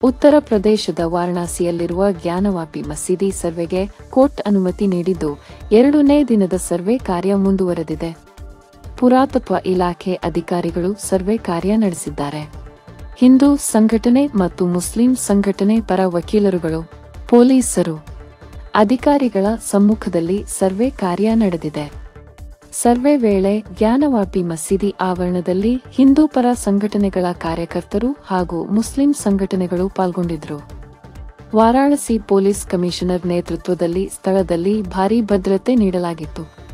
ಉತ್ತರ ಪ್ರದೇಶದ ವಾರಣಾಸಿಯಲ್ಲಿರುವ ಜ್ಞಾನವಾಪಿ ಮಸೀದಿ ಸರ್ವೆಗೆ ಕೋರ್ಟ್ ಅನುಮತಿ ನೀಡಿದ್ದು ಎರಡನೇ ದಿನದ ಸರ್ವೆ ಕಾರ್ಯ ಮುಂದುವರೆದಿದೆ ಪುರಾತತ್ವ ಇಲಾಖೆ ಅಧಿಕಾರಿಗಳು ಸರ್ವೆ ಕಾರ್ಯ ನಡೆಸಿದ್ದಾರೆ ಹಿಂದೂ ಸಂಘಟನೆ ಮತ್ತು ಮುಸ್ಲಿಂ ಸಂಘಟನೆ ಪರ ವಕೀಲರುಗಳು ಪೊಲೀಸರು ಅಧಿಕಾರಿಗಳ ಸಮ್ಮುಖದಲ್ಲಿ ಸರ್ವೆ ಕಾರ್ಯ ನಡೆದಿದೆ ಸರ್ವೆ ವೇಳೆ ಜ್ಞಾನವಾಪಿ ಮಸೀದಿ ಆವರಣದಲ್ಲಿ ಹಿಂದೂ ಪರ ಸಂಘಟನೆಗಳ ಕಾರ್ಯಕರ್ತರು ಹಾಗೂ ಮುಸ್ಲಿಂ ಸಂಘಟನೆಗಳು ಪಾಲ್ಗೊಂಡಿದ್ರು ವಾರಾಣಸಿ ಪೊಲೀಸ್ ಕಮಿಷನರ್ ನೇತೃತ್ವದಲ್ಲಿ ಸ್ಥಳದಲ್ಲಿ ಭಾರೀ ಭದ್ರತೆ ನೀಡಲಾಗಿತ್ತು